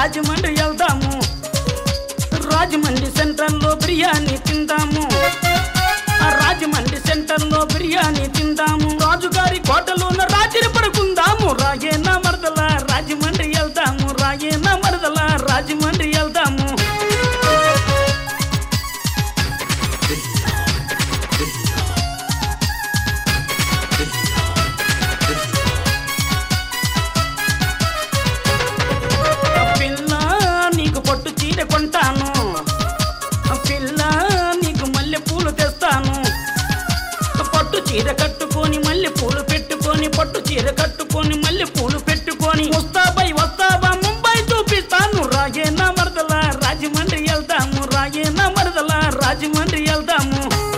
రాజమండ్రి వెళ్దాము రాజమండ్రి సెంట్రల్లో బిర్యానీ తిందాము ఆ రాజమండ్రి సెంటర్లో బిర్యానీ తిందాము రాజుగారి కోటలోన రాత్రి పడుకుందాము రాయేనా మరదల రాజమండ్రి వెళ్దాము రాయేనా మరదల రాజమండ్రి వెళ్దాము పిల్ల నీకు పట్టు చీర కొంటాను పిల్ల నీకు మల్లె పూలు తెస్తాను పట్టు చీర కట్టుకొని మల్లె పూలు పెట్టుకొని పట్టు చీర కట్టుకొని మల్లె పూలు పెట్టుకొని వస్తాబై వస్తాబా ముంబై చూపిస్తాను రాయేనా మరదల రాజమండ్రి వెళ్దాము రాయేనా మరదల రాజమండ్రి వెళ్దాము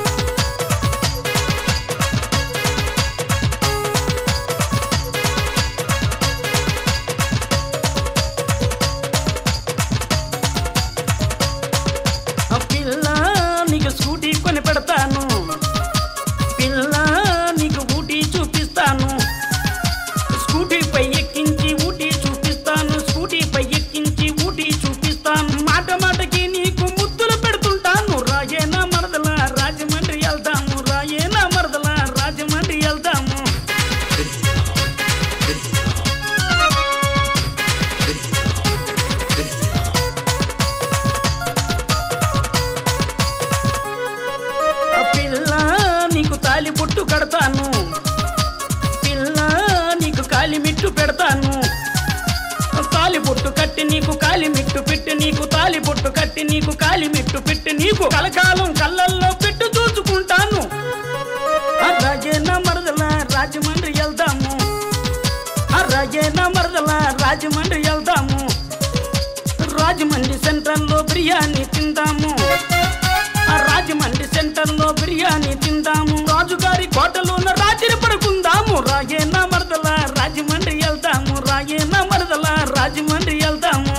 ఆ పిల్ల నీకు స్కూటీ కొని పెడతాను పిల్ల నీకు ఊటీ చూపిస్తాను స్కూటీపై ఎక్కించి ఊటీ చూపిస్తాను స్కూటీపై ఎక్కించి ఊటీ చూపిస్తాను మాట మాటకి నీకు ముద్దులు పెడుతుంటాను రాయేనా మరదల రాజమండ్రి వెళ్దాము రాయేనా మరదల రాజమండ్రి వెళ్దాము ఆ పిల్ల నీకు తాలి బొట్టు కడతాను పిల్ల నీకు కాలి మిట్టు పెడతాను తాలి బొట్టు కట్టి నీకు కాలి మిట్టు పెట్టి నీకు తాలి బొట్టు కట్టి నీకు కాలి మిట్టు పెట్టి నీకు కలకాలం కళ్ళల్లో పెట్టు చూసుకుంటాను ఆ రాజేనా మరదల రాజమండ్రి వెళ్దాము ఆ రాజేనా మరదల రాజమండ్రి వెళ్దాము రాజమండ్రి సెంట్రల్లో బిర్యానీ తిందాము ఆ రాజమండ్రి సెంటర్లో బిర్యానీ తిందాము రాజుగారి కోటలోన రాత్రి పడుకుందాము రాయేనా మరదల రాజమండ్రి వెళ్దాము రాయేనా మరదల రాజమండ్రి వెళ్దాము